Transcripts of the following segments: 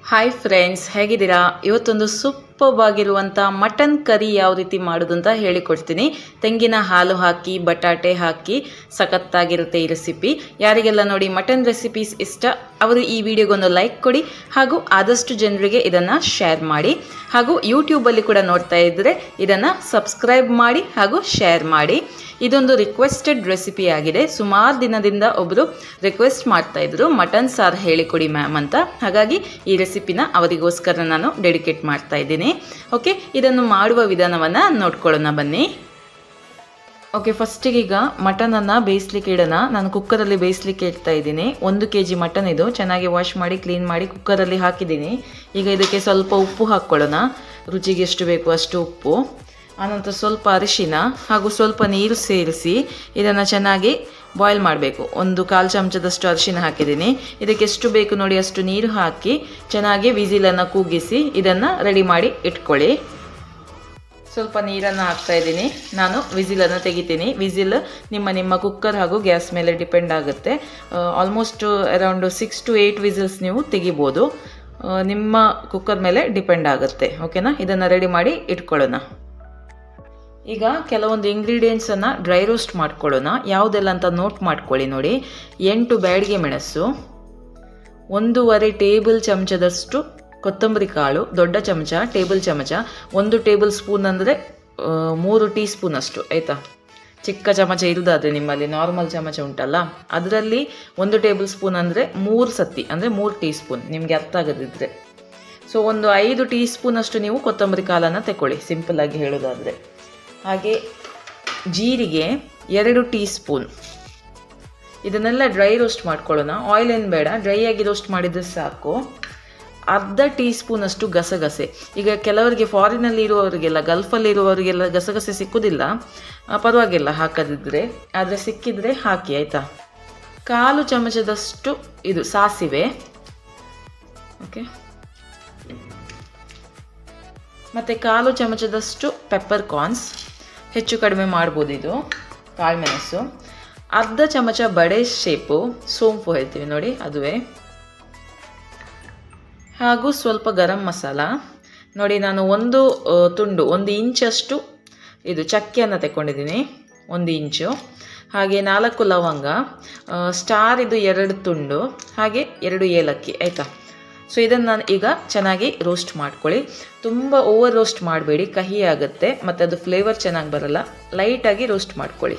hi friends ಹೇಗಿದ್ದೀರಾ ಇವತ್ತೊಂದು superb ಆಗಿರುವಂಥ ಮಟನ್ ಕರಿ ಯಾವ ರೀತಿ ಮಾಡೋದು ಅಂತ ಹೇಳಿಕೊಡ್ತೀನಿ ತೆಂಗಿನ ಹಾಲು ಹಾಕಿ ಬಟಾಟೆ ಹಾಕಿ ಸಖತ್ತಾಗಿರುತ್ತೆ ಈ ರೆಸಿಪಿ ಯಾರಿಗೆಲ್ಲ ನೋಡಿ ಮಟನ್ ರೆಸಿಪೀಸ್ ಇಷ್ಟ ಅವರು ಈ ವಿಡಿಯೋಗೊಂದು ಲೈಕ್ ಕೊಡಿ ಹಾಗೂ ಆದಷ್ಟು ಜನರಿಗೆ ಇದನ್ನು ಶೇರ್ ಮಾಡಿ ಹಾಗೂ ಯೂಟ್ಯೂಬಲ್ಲಿ ಕೂಡ ನೋಡ್ತಾ ಇದ್ದರೆ ಇದನ್ನು ಸಬ್ಸ್ಕ್ರೈಬ್ ಮಾಡಿ ಹಾಗೂ ಶೇರ್ ಮಾಡಿ ಇದೊಂದು ರಿಕ್ವೆಸ್ಟೆಡ್ ರೆಸಿಪಿ ಆಗಿದೆ ಸುಮಾರು ದಿನದಿಂದ ಒಬ್ಬರು ರಿಕ್ವೆಸ್ಟ್ ಮಾಡ್ತಾ ಇದ್ರು ಮಟನ್ ಸಾರು ಹೇಳಿಕೊಡಿ ಮ್ಯಾಮ್ ಅಂತ ಹಾಗಾಗಿ ಈ ರೆಸಿಪಿನ ಅವರಿಗೋಸ್ಕರ ನಾನು ಡೆಡಿಕೇಟ್ ಮಾಡ್ತಾ ಇದ್ದೀನಿ ಓಕೆ ಇದನ್ನು ಮಾಡುವ ವಿಧಾನವನ್ನು ನೋಡ್ಕೊಳ್ಳೋಣ ಬನ್ನಿ ಓಕೆ ಫಸ್ಟಿಗೆ ಈಗ ಮಟನನ್ನು ಬೇಯಿಸ್ಲಿಕ್ಕೆ ಇಡೋಣ ನಾನು ಕುಕ್ಕರಲ್ಲಿ ಬೇಯಿಸ್ಲಿಕ್ಕೆ ಇಡ್ತಾ ಇದ್ದೀನಿ ಒಂದು ಕೆ ಜಿ ಮಟನ್ ಇದು ಚೆನ್ನಾಗಿ ವಾಶ್ ಮಾಡಿ ಕ್ಲೀನ್ ಮಾಡಿ ಕುಕ್ಕರಲ್ಲಿ ಹಾಕಿದ್ದೀನಿ ಈಗ ಇದಕ್ಕೆ ಸ್ವಲ್ಪ ಉಪ್ಪು ಹಾಕ್ಕೊಳ್ಳೋಣ ರುಚಿಗೆ ಎಷ್ಟು ಬೇಕು ಅಷ್ಟು ಉಪ್ಪು ಆನಂತರ ಸ್ವಲ್ಪ ಅರಿಶಿನ ಹಾಗೂ ಸ್ವಲ್ಪ ನೀರು ಸೇರಿಸಿ ಇದನ್ನು ಚೆನ್ನಾಗಿ ಬಾಯ್ಲ್ ಮಾಡಬೇಕು ಒಂದು ಕಾಲು ಚಮಚದಷ್ಟು ಅರಿಶಿನ ಹಾಕಿದ್ದೀನಿ ಇದಕ್ಕೆ ಎಷ್ಟು ಬೇಕು ನೋಡಿ ಅಷ್ಟು ನೀರು ಹಾಕಿ ಚೆನ್ನಾಗಿ ವಿಸಿಲನ್ನು ಕೂಗಿಸಿ ಇದನ್ನು ರೆಡಿ ಮಾಡಿ ಇಟ್ಕೊಳ್ಳಿ ಸ್ವಲ್ಪ ನೀರನ್ನು ಹಾಕ್ತಾ ಇದ್ದೀನಿ ನಾನು ವಿಸಿಲನ್ನು ತೆಗಿತೀನಿ ವಿಸಿಲ್ ನಿಮ್ಮ ನಿಮ್ಮ ಕುಕ್ಕರ್ ಹಾಗೂ ಗ್ಯಾಸ್ ಮೇಲೆ ಡಿಪೆಂಡ್ ಆಗುತ್ತೆ almost around six to eight whistles ನೀವು ತೆಗಿಬೋದು ನಿಮ್ಮ ಕುಕ್ಕರ್ ಮೇಲೆ ಡಿಪೆಂಡ್ ಆಗುತ್ತೆ ಓಕೆನಾ ಇದನ್ನು ರೆಡಿ ಮಾಡಿ ಇಟ್ಕೊಳ್ಳೋಣ ಈಗ ಕೆಲವೊಂದು ಇಂಗ್ರೀಡಿಯೆಂಟ್ಸನ್ನು ಡ್ರೈ ರೋಸ್ಟ್ ಮಾಡ್ಕೊಳ್ಳೋಣ ಯಾವುದೆಲ್ಲ ಅಂತ ನೋಟ್ ಮಾಡ್ಕೊಳ್ಳಿ ನೋಡಿ ಎಂಟು ಬ್ಯಾಡಿಗೆ ಮೆಣಸು ಒಂದೂವರೆ ಟೇಬಲ್ ಚಮಚದಷ್ಟು ಕೊತ್ತಂಬರಿ ಕಾಳು ದೊಡ್ಡ ಚಮಚ ಟೇಬಲ್ ಚಮಚ ಒಂದು ಟೇಬಲ್ ಸ್ಪೂನ್ ಅಂದರೆ ಮೂರು ಟೀ ಸ್ಪೂನ್ ಅಷ್ಟು ಆಯಿತಾ ಚಿಕ್ಕ ಚಮಚ ಇರುವುದಾದರೆ ನಿಮ್ಮಲ್ಲಿ ನಾರ್ಮಲ್ ಚಮಚ ಉಂಟಲ್ಲ ಅದರಲ್ಲಿ ಒಂದು ಟೇಬಲ್ ಸ್ಪೂನ್ ಅಂದರೆ ಮೂರು ಸತಿ ಅಂದರೆ ಮೂರು ಟೀ ಸ್ಪೂನ್ ನಿಮಗೆ ಅರ್ಥ ಆಗದಿದ್ದರೆ ಸೊ ಒಂದು ಐದು ಟೀ ಸ್ಪೂನಷ್ಟು ನೀವು ಕೊತ್ತಂಬರಿ ಕಾಳನ್ನು ತಗೊಳ್ಳಿ ಸಿಂಪಲ್ಲಾಗಿ ಹೇಳೋದಾದರೆ ಹಾಗೆ ಜೀರಿಗೆ ಎರಡು ಟೀ ಸ್ಪೂನ್ ಇದನ್ನೆಲ್ಲ ಡ್ರೈ ರೋಸ್ಟ್ ಮಾಡ್ಕೊಳ್ಳೋಣ ಆಯಿಲ್ ಏನು ಬೇಡ ಡ್ರೈ ಆಗಿ ರೋಸ್ಟ್ ಮಾಡಿದರೆ ಸಾಕು ಅರ್ಧ ಟೀ ಸ್ಪೂನಷ್ಟು ಗಸಗಸೆ ಈಗ ಕೆಲವರಿಗೆ ಫಾರಿನಲ್ಲಿ ಇರುವವರಿಗೆಲ್ಲ ಗಲ್ಫಲ್ಲಿ ಇರುವವರಿಗೆಲ್ಲ ಗಸಗಸೆ ಸಿಕ್ಕುವುದಿಲ್ಲ ಪರವಾಗಿಲ್ಲ ಹಾಕದಿದ್ದರೆ ಆದರೆ ಸಿಕ್ಕಿದರೆ ಹಾಕಿ ಆಯಿತಾ ಕಾಲು ಚಮಚದಷ್ಟು ಇದು ಸಾಸಿವೆ ಓಕೆ ಮತ್ತು ಕಾಲು ಚಮಚದಷ್ಟು ಪೆಪ್ಪರ್ ಕಾರ್ನ್ಸ್ ಹೆಚ್ಚು ಕಡಿಮೆ ಮಾಡ್ಬೋದು ಇದು ಕಾಳುಮೆಣಸು ಅರ್ಧ ಚಮಚ ಬಡೆ ಶೇಪು ಸೋಂಪು ಹೇಳ್ತೀವಿ ನೋಡಿ ಅದುವೇ ಹಾಗೂ ಸ್ವಲ್ಪ ಗರಂ ಮಸಾಲ ನೋಡಿ ನಾನು ಒಂದು ತುಂಡು ಒಂದು ಇಂಚಷ್ಟು ಇದು ಚಕ್ಕೆಯನ್ನು ತಗೊಂಡಿದ್ದೀನಿ ಒಂದು ಇಂಚು ಹಾಗೆ ನಾಲ್ಕು ಲವಂಗ ಸ್ಟಾರ್ ಇದು ಎರಡು ತುಂಡು ಹಾಗೆ ಎರಡು ಏಲಕ್ಕಿ ಆಯಿತಾ ಸೊ ಇದನ್ನು ನಾನು ಈಗ ಚೆನ್ನಾಗಿ ರೋಸ್ಟ್ ಮಾಡ್ಕೊಳ್ಳಿ ತುಂಬ ಓವರ್ ರೋಸ್ಟ್ ಮಾಡಬೇಡಿ ಕಹಿ ಆಗುತ್ತೆ ಮತ್ತು ಅದು ಫ್ಲೇವರ್ ಚೆನ್ನಾಗಿ ಬರಲ್ಲ ಲೈಟಾಗಿ ರೋಸ್ಟ್ ಮಾಡ್ಕೊಳ್ಳಿ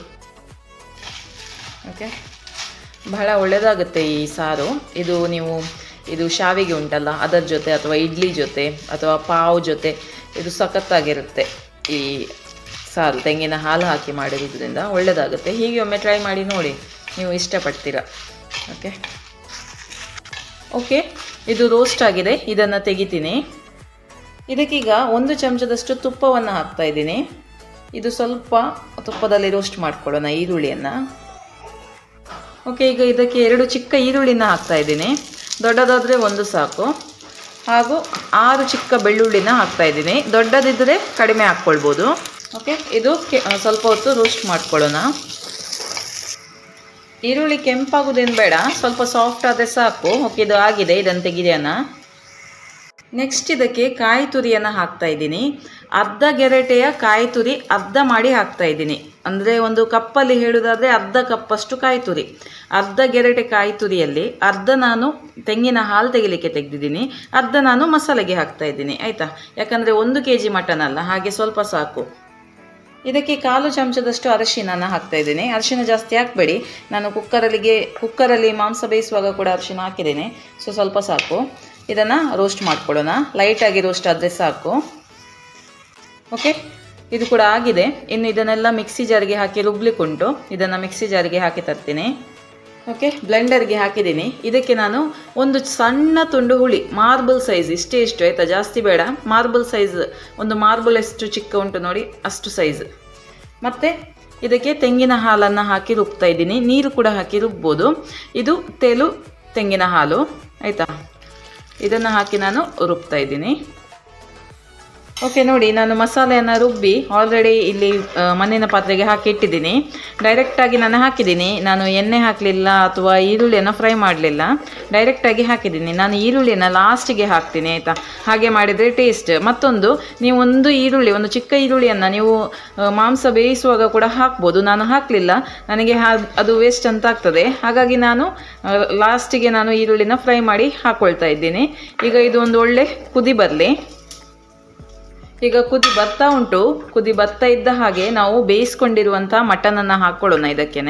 ಓಕೆ ಬಹಳ ಒಳ್ಳೆಯದಾಗುತ್ತೆ ಈ ಸಾರು ಇದು ನೀವು ಇದು ಶಾವಿಗೆ ಉಂಟಲ್ಲ ಅದರ ಜೊತೆ ಅಥವಾ ಇಡ್ಲಿ ಜೊತೆ ಅಥವಾ ಪಾವ್ ಜೊತೆ ಇದು ಸಖತ್ತಾಗಿರುತ್ತೆ ಈ ಸಾರು ತೆಂಗಿನ ಹಾಲು ಹಾಕಿ ಮಾಡಿರೋದ್ರಿಂದ ಒಳ್ಳೆಯದಾಗುತ್ತೆ ಹೀಗೆ ಒಮ್ಮೆ ಟ್ರೈ ಮಾಡಿ ನೋಡಿ ನೀವು ಇಷ್ಟಪಡ್ತೀರ ಓಕೆ ಓಕೆ ಇದು ರೋಸ್ಟ್ ಆಗಿದೆ ಇದನ್ನು ತೆಗಿತೀನಿ ಇದಕ್ಕೀಗ ಒಂದು ಚಮಚದಷ್ಟು ತುಪ್ಪವನ್ನು ಹಾಕ್ತಾ ಇದ್ದೀನಿ ಇದು ಸ್ವಲ್ಪ ತುಪ್ಪದಲ್ಲಿ ರೋಸ್ಟ್ ಮಾಡ್ಕೊಳ್ಳೋಣ ಈರುಳ್ಳಿಯನ್ನು ಓಕೆ ಈಗ ಇದಕ್ಕೆ ಎರಡು ಚಿಕ್ಕ ಈರುಳ್ಳಿನ ಹಾಕ್ತಾ ಇದ್ದೀನಿ ದೊಡ್ಡದಾದರೆ ಒಂದು ಸಾಕು ಹಾಗೂ ಆರು ಚಿಕ್ಕ ಬೆಳ್ಳುಳ್ಳಿನ ಹಾಕ್ತಾ ಇದ್ದೀನಿ ದೊಡ್ಡದಿದ್ದರೆ ಕಡಿಮೆ ಹಾಕ್ಕೊಳ್ಬೋದು ಓಕೆ ಇದು ಸ್ವಲ್ಪ ಹೊತ್ತು ರೋಸ್ಟ್ ಮಾಡ್ಕೊಳ್ಳೋಣ ಈರುಳ್ಳಿ ಕೆಂಪಾಗೋದೇನು ಬೇಡ ಸ್ವಲ್ಪ ಸಾಫ್ಟ್ ಆದರೆ ಸಾಕು ಓಕೆ ಇದು ಆಗಿದೆ ಇದನ್ನು ತೆಗಿದೆಯೋಣ ನೆಕ್ಸ್ಟ್ ಇದಕ್ಕೆ ಕಾಯಿ ತುರಿಯನ್ನು ಹಾಕ್ತಾ ಇದ್ದೀನಿ ಅರ್ಧ ಗೆರಟೆಯ ಕಾಯಿ ತುರಿ ಅರ್ಧ ಮಾಡಿ ಹಾಕ್ತಾ ಇದ್ದೀನಿ ಅಂದರೆ ಒಂದು ಕಪ್ಪಲ್ಲಿ ಹೇಳೋದಾದರೆ ಅರ್ಧ ಕಪ್ಪಷ್ಟು ಕಾಯಿ ತುರಿ ಅರ್ಧ ಗೆರಟೆ ಕಾಯಿ ತುರಿಯಲ್ಲಿ ಅರ್ಧ ನಾನು ತೆಂಗಿನ ಹಾಲು ತೆಗಿಲಿಕ್ಕೆ ತೆಗೆದಿದ್ದೀನಿ ಅರ್ಧ ನಾನು ಮಸಾಲೆಗೆ ಹಾಕ್ತಾ ಇದ್ದೀನಿ ಆಯಿತಾ ಯಾಕಂದರೆ ಒಂದು ಕೆ ಜಿ ಮಟನ್ ಅಲ್ಲ ಹಾಗೆ ಸ್ವಲ್ಪ ಸಾಕು ಇದಕ್ಕೆ ಕಾಲು ಚಮಚದಷ್ಟು ಅರಿಶಿನ ಹಾಕ್ತಾ ಇದ್ದೀನಿ ಅರಿಶಿನ ಜಾಸ್ತಿ ಹಾಕಬೇಡಿ ನಾನು ಕುಕ್ಕರಲ್ಲಿಗೆ ಕುಕ್ಕರಲ್ಲಿ ಮಾಂಸ ಬೇಯಿಸುವಾಗ ಕೂಡ ಅರಿಶಿನ ಹಾಕಿದ್ದೇನೆ ಸೊ ಸ್ವಲ್ಪ ಸಾಕು ಇದನ್ನು ರೋಸ್ಟ್ ಮಾಡ್ಕೊಳ್ಳೋಣ ಲೈಟಾಗಿ ರೋಸ್ಟ್ ಆದರೆ ಸಾಕು ಓಕೆ ಇದು ಕೂಡ ಆಗಿದೆ ಇನ್ನು ಇದನ್ನೆಲ್ಲ ಮಿಕ್ಸಿ ಜಾರಿಗೆ ಹಾಕಿ ರುಬ್ಲಿಕ್ಕುಂಟು ಇದನ್ನು ಮಿಕ್ಸಿ ಜಾರಿಗೆ ಹಾಕಿ ತರ್ತೀನಿ ಓಕೆ ಬ್ಲೆಂಡರ್ಗೆ ಹಾಕಿದ್ದೀನಿ ಇದಕ್ಕೆ ನಾನು ಒಂದು ಸಣ್ಣ ತುಂಡು ಹುಳಿ ಮಾರ್ಬಲ್ ಸೈಜ್ ಇಷ್ಟೇ ಇಷ್ಟು ಆಯಿತಾ ಜಾಸ್ತಿ ಬೇಡ ಮಾರ್ಬಲ್ ಸೈಜ್ ಒಂದು ಮಾರ್ಬಲ್ ಎಷ್ಟು ಚಿಕ್ಕ ಉಂಟು ನೋಡಿ ಅಷ್ಟು ಸೈಜ್ ಮತ್ತು ಇದಕ್ಕೆ ತೆಂಗಿನ ಹಾಲನ್ನು ಹಾಕಿ ರುಬ್ತಾ ಇದ್ದೀನಿ ನೀರು ಕೂಡ ಹಾಕಿ ರುಬ್ಬೋದು ಇದು ತೆಲು ತೆಂಗಿನ ಹಾಲು ಆಯಿತಾ ಇದನ್ನು ಹಾಕಿ ನಾನು ರುಬ್ತಾ ಇದ್ದೀನಿ ಓಕೆ ನೋಡಿ ನಾನು ಮಸಾಲೆಯನ್ನು ರುಬ್ಬಿ ಆಲ್ರೆಡಿ ಇಲ್ಲಿ ಆ, ಮಣ್ಣಿನ ಪಾತ್ರೆಗೆ ಹಾಕಿ ಇಟ್ಟಿದ್ದೀನಿ ಡೈರೆಕ್ಟಾಗಿ ನಾನು ಹಾಕಿದ್ದೀನಿ ನಾನು ಎಣ್ಣೆ ಹಾಕಲಿಲ್ಲ ಅಥವಾ ಈರುಳ್ಳಿಯನ್ನು ಫ್ರೈ ಮಾಡಲಿಲ್ಲ ಡೈರೆಕ್ಟಾಗಿ ಹಾಕಿದ್ದೀನಿ ನಾನು ಈರುಳ್ಳಿಯನ್ನು ಲಾಸ್ಟಿಗೆ ಹಾಕ್ತೀನಿ ಆಯಿತಾ ಹಾಗೆ ಮಾಡಿದರೆ ಟೇಸ್ಟ್ ಮತ್ತೊಂದು ನೀವು ಒಂದು ಈರುಳ್ಳಿ ಒಂದು ಚಿಕ್ಕ ಈರುಳ್ಳಿಯನ್ನು ನೀವು ಆ, ಮಾಂಸ ಬೇಯಿಸುವಾಗ ಕೂಡ ಹಾಕ್ಬೋದು ನಾನು ಹಾಕಲಿಲ್ಲ ನನಗೆ ಹಾ ಅದು ವೇಸ್ಟ್ ಅಂತ ಆಗ್ತದೆ ಹಾಗಾಗಿ ನಾನು ಲಾಸ್ಟಿಗೆ ನಾನು ಈರುಳ್ಳಿನ ಫ್ರೈ ಮಾಡಿ ಹಾಕ್ಕೊಳ್ತಾ ಇದ್ದೀನಿ ಈಗ ಇದು ಒಂದು ಒಳ್ಳೆ ಕುದಿ ಬರಲಿ ಈಗ ಕುದಿ ಬರ್ತಾ ಉಂಟು ಕುದಿ ಬರ್ತಾ ಇದ್ದ ಹಾಗೆ ನಾವು ಬೇಯಿಸ್ಕೊಂಡಿರುವಂಥ ಮಟನನ್ನು ಹಾಕ್ಕೊಳ್ಳೋಣ ಇದಕ್ಕೇನೆ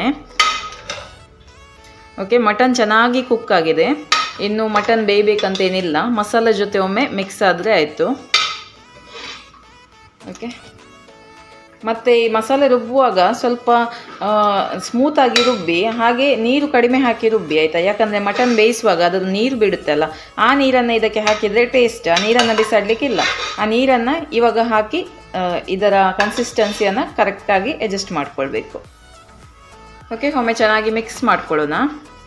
ಓಕೆ ಮಟನ್ ಚೆನ್ನಾಗಿ ಕುಕ್ ಆಗಿದೆ ಇನ್ನು ಮಟನ್ ಬೇಯಬೇಕಂತೇನಿಲ್ಲ ಮಸಾಲೆ ಜೊತೆ ಒಮ್ಮೆ ಮಿಕ್ಸ್ ಆದರೆ ಆಯಿತು ಓಕೆ ಮತ್ತು ಈ ಮಸಾಲೆ ರುಬ್ಬುವಾಗ ಸ್ವಲ್ಪ ಸ್ಮೂತಾಗಿ ರುಬ್ಬಿ ಹಾಗೆ ನೀರು ಕಡಿಮೆ ಹಾಕಿ ರುಬ್ಬಿ ಆಯಿತಾ ಯಾಕಂದರೆ ಮಟನ್ ಬೇಯಿಸುವಾಗ ಅದು ನೀರು ಬಿಡುತ್ತಲ್ಲ ಆ ನೀರನ್ನು ಇದಕ್ಕೆ ಹಾಕಿದರೆ ಟೇಸ್ಟ್ ಆ ನೀರನ್ನು ಬಿಸಾಡಲಿಕ್ಕಿಲ್ಲ ಆ ನೀರನ್ನು ಇವಾಗ ಹಾಕಿ ಆ, ಇದರ ಕನ್ಸಿಸ್ಟೆನ್ಸಿಯನ್ನು ಕರೆಕ್ಟಾಗಿ ಅಡ್ಜಸ್ಟ್ ಮಾಡ್ಕೊಳ್ಬೇಕು ಓಕೆ ಒಮ್ಮೆ ಚೆನ್ನಾಗಿ ಮಿಕ್ಸ್ ಮಾಡ್ಕೊಳ್ಳೋಣ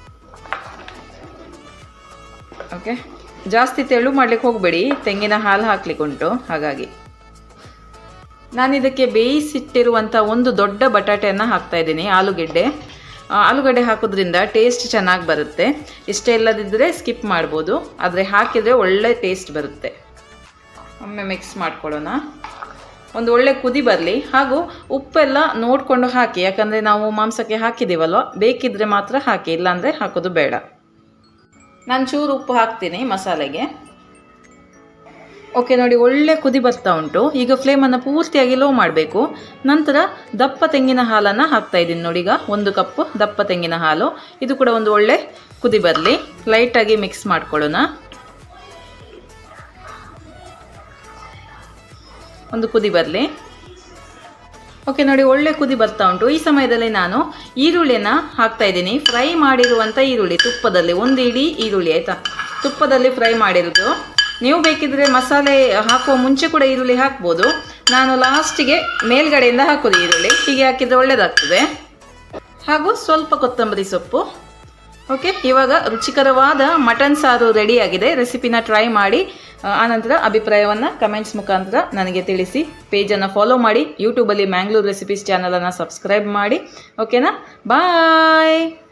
ಓಕೆ ಜಾಸ್ತಿ ತೆಳು ಮಾಡ್ಲಿಕ್ಕೆ ಹೋಗಬೇಡಿ ತೆಂಗಿನ ಹಾಲು ಹಾಕ್ಲಿಕ್ಕೆ ಉಂಟು ಹಾಗಾಗಿ ನಾನು ಇದಕ್ಕೆ ಬೇಯಿಸಿಟ್ಟಿರುವಂಥ ಒಂದು ದೊಡ್ಡ ಬಟಾಟೆಯನ್ನು ಹಾಕ್ತಾ ಇದ್ದೀನಿ ಆಲೂಗೆಡ್ಡೆ ಆ, ಆಲೂಗಡ್ಡೆ ಹಾಕೋದ್ರಿಂದ ಟೇಸ್ಟ್ ಚೆನ್ನಾಗಿ ಬರುತ್ತೆ ಇಷ್ಟೇ ಇಲ್ಲದಿದ್ದರೆ ಸ್ಕಿಪ್ ಮಾಡ್ಬೋದು ಆದರೆ ಹಾಕಿದರೆ ಒಳ್ಳೆ ಟೇಸ್ಟ್ ಬರುತ್ತೆ ಒಮ್ಮೆ ಮಿಕ್ಸ್ ಮಾಡ್ಕೊಳ್ಳೋಣ ಒಂದು ಒಳ್ಳೆ ಕುದಿ ಬರಲಿ ಹಾಗೂ ಉಪ್ಪೆಲ್ಲ ನೋಡಿಕೊಂಡು ಹಾಕಿ ಯಾಕಂದರೆ ನಾವು ಮಾಂಸಕ್ಕೆ ಹಾಕಿದ್ದೀವಲ್ವ ಬೇಕಿದ್ರೆ ಮಾತ್ರ ಹಾಕಿ ಇಲ್ಲಾಂದರೆ ಹಾಕೋದು ಬೇಡ ನಾನು ಚೂರು ಉಪ್ಪು ಹಾಕ್ತೀನಿ ಮಸಾಲೆಗೆ ಓಕೆ ನೋಡಿ ಒಳ್ಳೆ ಕುದಿ ಬರ್ತಾ ಉಂಟು ಈಗ ಫ್ಲೇಮನ್ನು ಪೂರ್ತಿಯಾಗಿ ಲೋ ಮಾಡಬೇಕು ನಂತರ ದಪ್ಪ ತೆಂಗಿನ ಹಾಲನ್ನು ಹಾಕ್ತಾ ಇದ್ದೀನಿ ನೋಡಿ ಈಗ ಒಂದು ಕಪ್ಪು ದಪ್ಪ ತೆಂಗಿನ ಹಾಲು ಇದು ಕೂಡ ಒಂದು ಒಳ್ಳೆ ಕುದಿ ಬರಲಿ ಲೈಟಾಗಿ ಮಿಕ್ಸ್ ಮಾಡ್ಕೊಳ್ಳೋಣ ಒಂದು ಕುದಿ ಬರಲಿ ಓಕೆ ನೋಡಿ ಒಳ್ಳೆ ಕುದಿ ಬರ್ತಾ ಉಂಟು ಈ ಸಮಯದಲ್ಲಿ ನಾನು ಈರುಳ್ಳಿನ ಹಾಕ್ತಾ ಇದ್ದೀನಿ ಫ್ರೈ ಮಾಡಿರುವಂಥ ಈರುಳ್ಳಿ ತುಪ್ಪದಲ್ಲಿ ಒಂದು ಇಡೀ ಈರುಳ್ಳಿ ಆಯಿತಾ ತುಪ್ಪದಲ್ಲಿ ಫ್ರೈ ಮಾಡಿರೋದು ನೀವು ಬೇಕಿದ್ರೆ ಮಸಾಲೆ ಹಾಕುವ ಮುಂಚೆ ಕೂಡ ಈರುಳ್ಳಿ ಹಾಕ್ಬೋದು ನಾನು ಲಾಸ್ಟಿಗೆ ಮೇಲ್ಗಡೆಯಿಂದ ಹಾಕೋದು ಈರುಳ್ಳಿ ಹೀಗೆ ಹಾಕಿದರೆ ಒಳ್ಳೆಯದಾಗ್ತದೆ ಹಾಗೂ ಸ್ವಲ್ಪ ಕೊತ್ತಂಬರಿ ಸೊಪ್ಪು ಓಕೆ ಇವಾಗ ರುಚಿಕರವಾದ ಮಟನ್ ಸಾರು ರೆಡಿಯಾಗಿದೆ ರೆಸಿಪಿನ ಟ್ರೈ ಮಾಡಿ ಆ, ಆನಂತರ ಅಭಿಪ್ರಾಯವನ್ನು ಕಮೆಂಟ್ಸ್ ಮುಖಾಂತರ ನನಗೆ ತಿಳಿಸಿ ಪೇಜನ್ನು ಫಾಲೋ ಮಾಡಿ ಯೂಟ್ಯೂಬಲ್ಲಿ ಮ್ಯಾಂಗ್ಳೂರ್ ರೆಸಿಪೀಸ್ ಚಾನಲನ್ನು ಸಬ್ಸ್ಕ್ರೈಬ್ ಮಾಡಿ ಓಕೆನಾ ಬಾಯ್